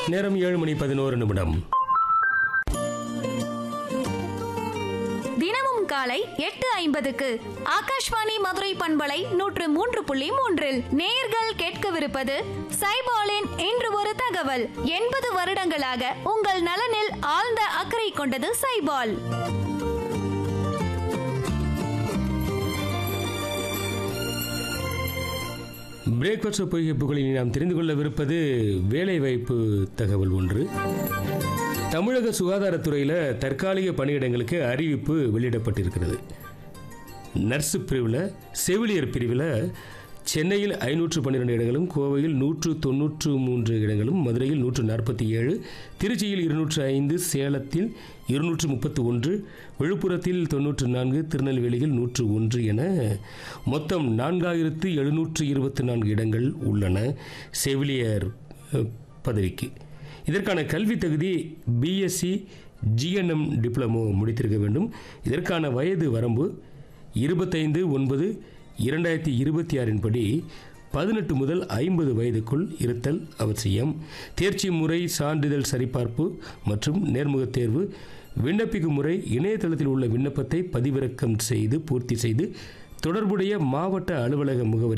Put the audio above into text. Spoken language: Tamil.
நேரம் ஏழு மணி பதினோரு நிமிடம் தினமும் காலை எட்டு ஐம்பதுக்கு ஆகாஷ்வாணி மதுரை பண்பலை நூற்று மூன்று புள்ளி மூன்றில் நேயர்கள் கேட்கவிருப்பது சைபாலின் இன்று ஒரு தகவல் எண்பது வருடங்களாக உங்கள் நலனில் ஆழ்ந்த அக்கறை கொண்டது சைபால் பிரேக்ஃபாஸ்ட் பொய்கைப்புகளில் நாம் தெரிந்து கொள்ளவிருப்பது வேலைவாய்ப்பு தகவல் ஒன்று தமிழக சுகாதாரத்துறையில் தற்காலிக பணியிடங்களுக்கு அறிவிப்பு வெளியிடப்பட்டிருக்கிறது நர்ஸு பிரிவில் செவிலியர் பிரிவில் சென்னையில் ஐநூற்று பன்னிரெண்டு இடங்களும் கோவையில் நூற்று தொன்னூற்று மூன்று இடங்களும் மதுரையில் நூற்று நாற்பத்தி ஏழு திருச்சியில் இருநூற்று ஐந்து சேலத்தில் இருநூற்று முப்பத்து ஒன்று விழுப்புரத்தில் தொன்னூற்று நான்கு திருநெல்வேலியில் நூற்று ஒன்று என மொத்தம் நான்காயிரத்து எழுநூற்று இருபத்தி நான்கு இடங்கள் உள்ளன செவிலியர் அஹ், பதவிக்கு இதற்கான கல்வி தகுதி பிஎஸ்சி ஜிஎன்எம் டிப்ளமோ முடித்திருக்க வேண்டும் இதற்கான வயது வரம்பு இருபத்தைந்து ஒன்பது இரண்டாயிரத்தி இருபத்தி ஆறின் படி பதினெட்டு முதல் ஐம்பது வயதுக்குள் இருத்தல் அவசியம் தேர்ச்சி முறை சான்றிதழ் சரிபார்ப்பு மற்றும் நேர்முகத் தேர்வு விண்ணப்பிக்கும் முறை இணையதளத்தில் உள்ள விண்ணப்பத்தை பதிவிறக்கம் செய்து பூர்த்தி செய்து தொடர்புடைய மாவட்ட அலுவலக முகவரி